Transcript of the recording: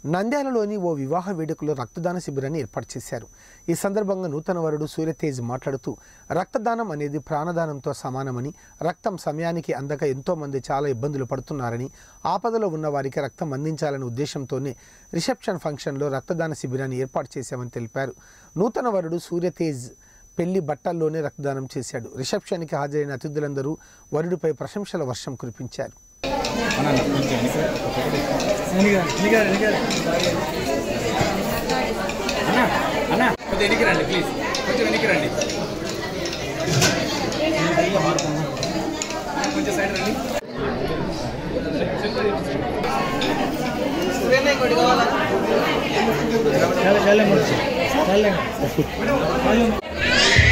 నంద్యాలలోని ఓ వివాహ వేడుకలో రక్తదాన శిబిరాన్ని ఏర్పాటు చేశారు ఈ సందర్భంగా నూతన వరుడు సూర్యతేజ్ మాట్లాడుతూ రక్తదానం అనేది ప్రాణదానంతో సమానమని రక్తం సమయానికి అందక ఎంతో మంది చాలా ఇబ్బందులు పడుతున్నారని ఆపదలో ఉన్న వారికి రక్తం అందించాలనే ఉద్దేశంతోనే రిసెప్షన్ ఫంక్షన్లో రక్తదాన శిబిరాన్ని ఏర్పాటు చేశామని తెలిపారు నూతన వరుడు సూర్యతేజ్ పెళ్లి బట్టల్లోనే రక్తదానం చేశాడు రిసెప్షన్కి హాజరైన అతిథులందరూ వరుడిపై ప్రశంసల వర్షం కురిపించారు అన్నా కొంచెం వెనక్కి రండి ప్లీజ్ కొంచెం వెనక్కి రండి అన్నా, కొంచెం సైడ్ రండి చాలా చాలా మంచి చాలా